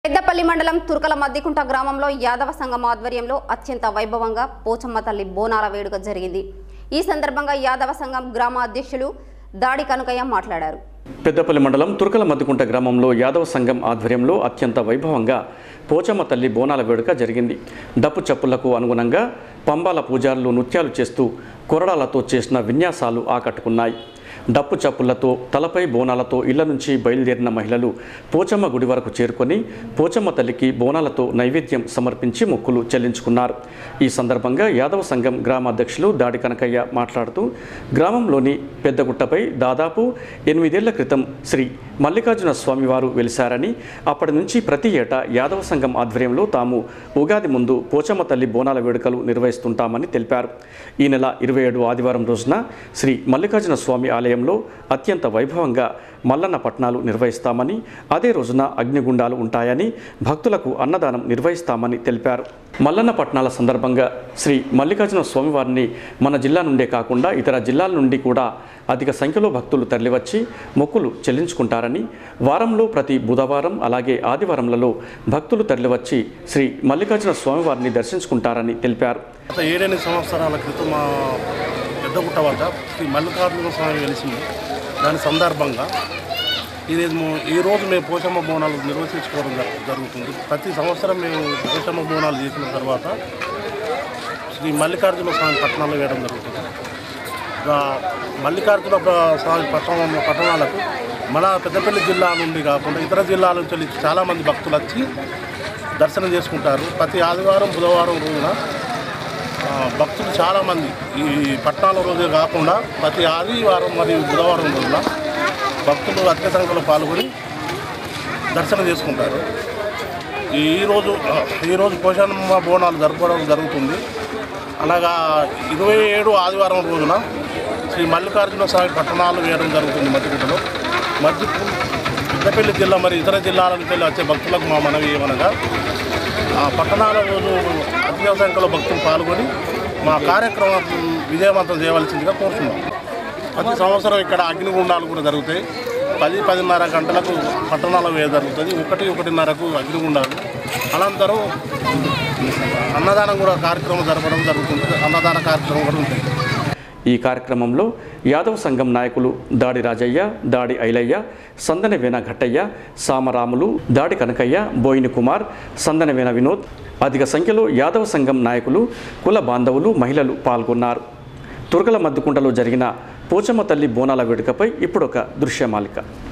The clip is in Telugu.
పెద్దపల్లి మండలం తుర్కల మద్దికుంట గ్రామంలో యాదవ సంఘం ఆధ్వర్యంలో అత్యంత వైభవంగా పోచమ్మ తల్లి బోనాల వేడుక జరిగింది ఈ సందర్భంగా యాదవ సంఘం గ్రామ అధ్యక్షులు దాడి కనుకయ్య మాట్లాడారు పెద్దపల్లి మండలం తుర్కల మద్దుకుంట గ్రామంలో యాదవ సంఘం ఆధ్వర్యంలో అత్యంత వైభవంగా పోచమ్మ తల్లి బోనాల వేడుక జరిగింది డప్పు చప్పులకు అనుగుణంగా పంబాల పూజారులు నృత్యాలు చేస్తూ కొరడాలతో చేసిన విన్యాసాలు ఆకట్టుకున్నాయి డప్పు చప్పులతో తలపై బోనాలతో ఇళ్ల నుంచి బయలుదేరిన మహిళలు పోచమ్మ గుడి వరకు చేరుకొని పోచమ్మ తల్లికి బోనాలతో నైవేద్యం సమర్పించి మొక్కులు చెల్లించుకున్నారు ఈ సందర్భంగా యాదవ సంఘం గ్రామ అధ్యక్షులు దాడి కనకయ్య మాట్లాడుతూ గ్రామంలోని పెద్దగుట్టపై దాదాపు ఎనిమిదేళ్ల క్రితం శ్రీ మల్లికార్జున స్వామివారు వెలిశారని అప్పటి నుంచి ప్రతి ఏటా యాదవ సంఘం ఆధ్వర్యంలో తాము ఉగాది ముందు పోచమ్మ తల్లి బోనాల వేడుకలు నిర్వహిస్తుంటామని తెలిపారు ఈ నెల ఇరవై ఏడు ఆదివారం రోజున శ్రీ మల్లికార్జున స్వామి ఆలయంలో అత్యంత వైభవంగా మల్లన్న పట్నాలు నిర్వహిస్తామని అదే రోజున అగ్నిగుండాలు ఉంటాయని భక్తులకు అన్నదానం నిర్వహిస్తామని తెలిపారు మల్లన్న పట్నాల సందర్భంగా శ్రీ మల్లికార్జున స్వామివారిని మన జిల్లా నుండే కాకుండా ఇతర జిల్లాల నుండి కూడా అధిక సంఖ్యలో భక్తులు తరలివచ్చి మొక్కులు చెల్లించుకుంటారని వారంలో ప్రతి బుధవారం అలాగే ఆదివారంలలో భక్తులు తరలివచ్చి శ్రీ మల్లికార్జున స్వామివారిని దర్శించుకుంటారని తెలిపారు గత ఏడెనిమిది సంవత్సరాల క్రితం మా పెద్దగుట్ట వద్ద శ్రీ మల్లికార్జున స్వామి వెలిసింది దాని సందర్భంగా ఇది ము- ఈ రోజు మేము పోషమ్మ బోనాలు నిర్వహించుకోవడం జరు- జరుగుతుంది ప్రతి సంవత్సరం మేము పోషమ్మ బోనాలు చేసిన తర్వాత శ్రీ మల్లికార్జున స్వామి పట్టణాలు వేయడం జరుగుతుంది ఇంకా మల్లికార్జున ప్ర- స్వామి పట్టణం పట్టణాలకు మన పెద్దపల్లి జిల్లా నుండి కాకుండా ఇతర జిల్లాల నుంచి వెళ్ళి చాలామంది భక్తులు వచ్చి దర్శనం చేసుకుంటారు ప్రతి ఆదివారం బుధవారం రోజున ఆ, భక్తులు చాలామంది ఈ పట్టణాల రోజే కాకుండా ప్రతి ఆదివారం మరియు బుధవారం రోజున భక్తులు అధిక సంఖ్యలో పాల్గొని దర్శనం చేసుకుంటారు ఈ ఈరోజు ఈరోజు పోషణమ్మ బోనాలు జరపడం జరుగుతుంది అలాగా ఇరవై ఏడు ఆదివారం రోజున శ్రీ మల్లికార్జున స్వామి పట్టణాలు వేయడం జరుగుతుంది మధ్యగుట్టలో మధ్య పెద్దపల్లి జిల్లా మరి ఇతర జిల్లాల నుంచి వెళ్ళి వచ్చే భక్తులకు మా మనవి ఏమనగా ఆ పట్టణాల రోజు అధిక సంఖ్యలో భక్తులు పాల్గొని మా కార్యక్రమం విజయవంతం చేయవలసిందిగా కోరుతున్నాం ప్రతి సంవత్సరం ఇక్కడ అగ్నిగుండాలు కూడా జరుగుతాయి పది పదిన్నర గంటలకు పట్టణాల వేయ జరుగుతుంది ఒకటి ఒకటిన్నరకు అగ్నిగుండాలు అనంతరం అన్నదానం కూడా కార్యక్రమం జరపడం జరుగుతుంది అన్నదాన కార్యక్రమం కూడా ఉంటుంది ఈ కార్యక్రమంలో యాదవ్ సంఘం నాయకులు దాడి రాజయ్య దాడి ఐలయ్య సందనవేన ఘట్టయ్య సామరాములు దాడి కనకయ్య బోయిని కుమార్ సందనవేన వినోద్ అధిక సంఖ్యలో యాదవ సంఘం నాయకులు కుల బాంధవులు మహిళలు పాల్గొన్నారు తురకల మద్దుకుంటలో జరిగిన పోచమ్మ తల్లి బోనాల వేడుకపై ఇప్పుడొక దృశ్యమాలిక